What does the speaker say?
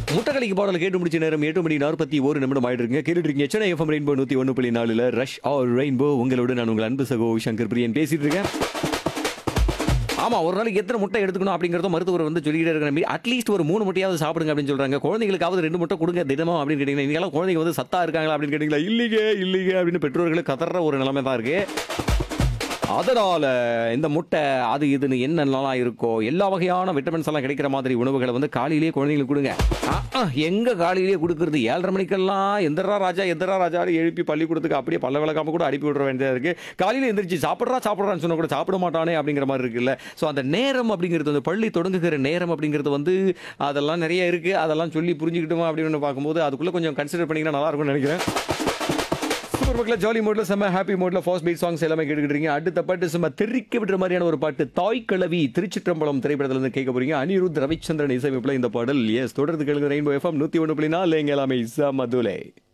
முட்டக்கலைக்கு பாடல் கேட்டு முடிச்ச நேரம் எட்டு மணி நாற்பத்தி ஒரு நிமிடம் ஆயிட்டு இருக்குங்க கேட்டுட்டு இருக்கீங்க சென்னை எஃப்எம் ரெயின்போ நூத்தி ஒன்று புள்ளி நாலுல ரஷ் ஆர் ரெயின்போ உங்களோட நான் உங்கள் அன்பு சகோ சங்கர் பிரியன் பேசிட்டு இருக்கேன் ஆமா ஒரு நாளைக்கு எத்தனை முட்டை எடுத்துக்கணும் அப்படிங்கறத மருத்துவர் வந்து சொல்லிக்கிட்டே இருக்கிற அட்லீஸ்ட் ஒரு மூணு முட்டையாவது சாப்பிடுங்க அப்படின்னு சொல்றாங்க குழந்தைகளுக்காவது ரெண்டு முட்டை கொடுங்க தினமும் அப்படின்னு கேட்டீங்கன்னா நீங்க குழந்தைங்க வந்து சத்தா இருக்காங்களா அப்படின்னு கேட்டீங்களா இல்லையே இல்லையே அப்படின்னு பெற்றோர்கள் கதற ஒரு நிலைமை தான் இருக்கு அதனால இந்த முட்டை அது இதுன்னு என்னென்னலாம் இருக்கோ எல்லா வகையான விட்டமின்ஸ் எல்லாம் கிடைக்கிற மாதிரி உணவுகளை வந்து காலையிலேயே குழந்தைங்களுக்கு கொடுங்க ஆ, ஆ, எங்க காலையிலேயே கொடுக்கறது ஏழரை மணிக்கெல்லாம் எந்திரா ராஜா எந்திரா ராஜான்னு எழுப்பி பள்ளிக்கூடத்துக்கு அப்படியே பல்ல விளக்காம கூட அனுப்பி விடுற வேண்டியதா இருக்கு காலையில எந்திரிச்சு சாப்பிட்றா சாப்பிட்றான்னு சொன்னா கூட சாப்பிட மாட்டானே அப்படிங்கிற மாதிரி இருக்குல்ல ஸோ அந்த நேரம் அப்படிங்கிறது அந்த பள்ளி தொடங்குகிற நேரம் அப்படிங்கிறது வந்து அதெல்லாம் நிறைய இருக்கு அதெல்லாம் சொல்லி புரிஞ்சுக்கிட்டோமா அப்படின்னு பார்க்கும்போது அதுக்குள்ள கொஞ்சம் கன்சிடர் பண்ணிங்கன்னா நல்லா இருக்கும்னு நினைக்கிறேன் சூப்பர் மக்கள் ஜாலி மோட்ல செம்ம ஹாப்பி மோட்ல ஃபர்ஸ்ட் பீட் சாங்ஸ் எல்லாமே கேட்டுக்கிட்டு இருக்கீங்க அடுத்த பாட்டு செம்ம தெறிக்க விடுற மாதிரியான ஒரு பாட்டு தாய் கிழவி திருச்சிற்றம்பலம் திரைப்படத்துல இருந்து கேட்க போறீங்க அனிருத் ரவிச்சந்திரன் இசையமைப்புல இந்த பாடல் எஸ் தொடர்ந்து கேளுங்க ரெயின்போ எஃப்எம் நூத்தி ஒன்று புள்ளி நாலு எங்க எல்லாமே இசா மதுலை